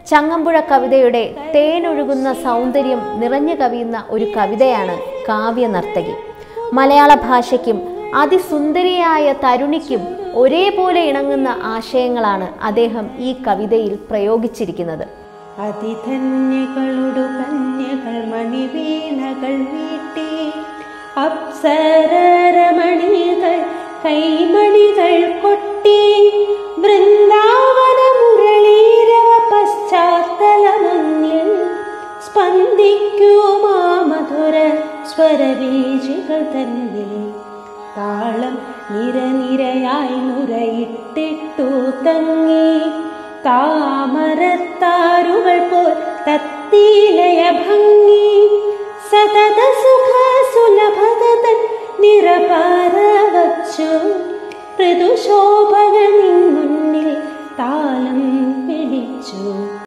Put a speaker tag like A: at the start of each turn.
A: ചങ്ങമ്പുഴ കവിതയുടെ തേനൊഴുകുന്ന സൗന്ദര്യം നിറഞ്ഞു കവിയുന്ന ഒരു കവിതയാണ് കാവ്യ നർത്തകി മലയാള ഭാഷയ്ക്കും അതിസുന്ദരിയായ തരുണിക്കും ഒരേപോലെ ഇണങ്ങുന്ന ആശയങ്ങളാണ് അദ്ദേഹം ഈ കവിതയിൽ പ്രയോഗിച്ചിരിക്കുന്നത്
B: അതിധന്യകളൊടു കന്യകൾ മണിവീണകൾ വീട്ടി അപ്സരമണികൾ കൈമണികൾ കൊട്ടി വൃന്ദാവന മുരളീരവ പശ്ചാത്തലമഞ്ഞിൽ സ്പന്ദിക്കുമാ മധുര സ്വരവീചികൾ തന്നിൽ താളം നിരനിരയായി നുരയിട്ടിട്ടു തങ്ങി താമരത്താരുകൾ പോൽ തത്തീലയ ഭംഗി സതത സുഖ സുലഭതൻ നിറപാര വച്ചു ഋതുശോഭകൾ നിൻ മുന്നിൽ താളം പിടിച്ചു